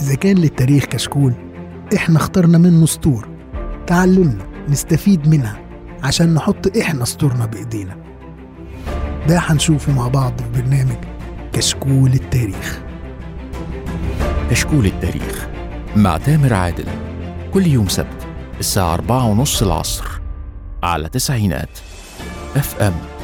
إذا كان للتاريخ كشكول إحنا اخترنا منه سطور تعلمنا نستفيد منها عشان نحط إحنا سطورنا بإيدينا ده هنشوفه مع بعض في برنامج كشكول التاريخ كشكول التاريخ مع تامر عادل كل يوم سبت الساعة أربعة ونص العصر على تسعينات اف ام